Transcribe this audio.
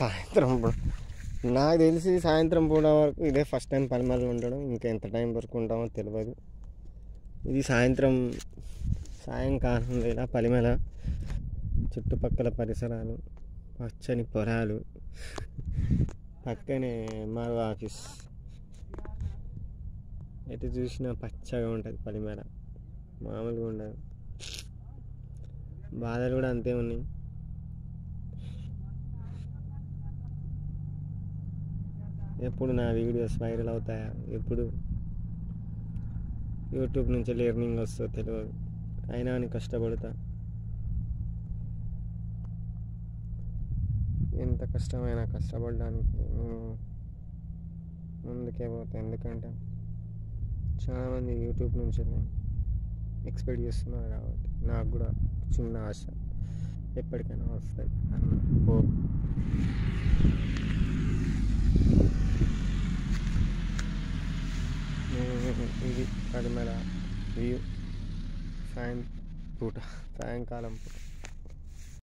సాయంత్రం పూట నాకు తెలిసి సాయంత్రం పూట వరకు ఇదే ఫస్ట్ టైం పనిమల్లో ఉండడం ఇంకా ఎంత టైం వరకు ఉంటామో తెలియదు ఇది సాయంత్రం సాయంకాలం వేళ పలిమల చుట్టుపక్కల పరిసరాలు పచ్చని పొలాలు పక్కనే ఎంఆర్ఓ ఆఫీస్ ఎటు చూసినా పచ్చగా ఉంటుంది పలిమల మామూలుగా ఉండదు బాధలు కూడా అంతే ఉన్నాయి ఎప్పుడు నా వీడియోస్ వైరల్ అవుతాయా ఎప్పుడు యూట్యూబ్ నుంచి లెర్నింగ్ వస్తుందో తెలియదు అయినా అని కష్టపడతా ఎంత కష్టమైనా కష్టపడడానికి నేను ముందుకే పోతా ఎందుకంటే చాలామంది యూట్యూబ్ నుంచి ఎక్స్పెక్ట్ చేస్తున్నారు కాబట్టి నాకు కూడా చిన్న ఆశ ఎప్పటికైనా వస్తాయి అన్న hope. నేను ఇది పడిమల వ్యూ సాయం పూట సాయంకాలం పూట